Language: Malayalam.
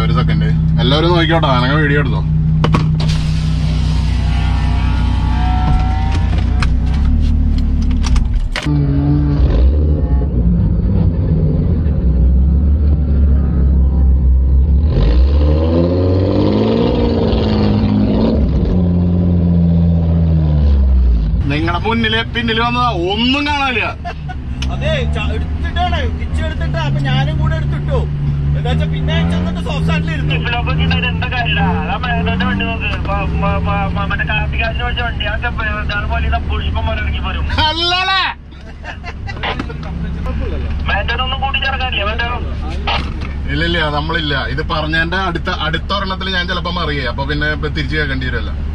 ഒരു സെക്കൻഡ് എല്ലാവരും നോക്കിക്കോട്ടെ അനങ്ങ വീഡിയോ എടുത്തോ നിങ്ങളുടെ മുന്നില് പിന്നില് വന്നതാ ഒന്നും കാണാനില്ല അതെ ച- എടുത്തിട്ടാണ് കിച്ച് എടുത്തിട്ട് അപ്പൊ ഞാനും കൂടെ എടുത്തിട്ടു എന്താ വെച്ചാ പിന്നെ ചെന്നിട്ട് സോഫ്റ്റ് സാൻഡിൽ ഇരുന്നു എന്താ കാര്യടാ ആ മേഘന്റെ വണ്ടി നോക്ക് മ- മ- മ- മ- മറ്റേ കാർത്തികാശിന് വെച്ച വണ്ടി ആ പോലെ ഇതാ പുഷ്പം പോലെ ഇറങ്ങി പോരും അല്ലല്ലേ മേഘനൊന്നും കൂട്ടിച്ചേർക്കാനില്ല മേഘനും ഇല്ലില്ല നമ്മളില്ല ഇത് പറഞ്ഞതിന്റെ അടുത്ത അടുത്ത ഒരെണ്ണത്തിൽ ഞാൻ ചിലപ്പോ മറിയേ അപ്പൊ പിന്നെ ഇപ്പൊ തിരിച്ചു കേൾക്കേണ്ടി വരുമല്ലോ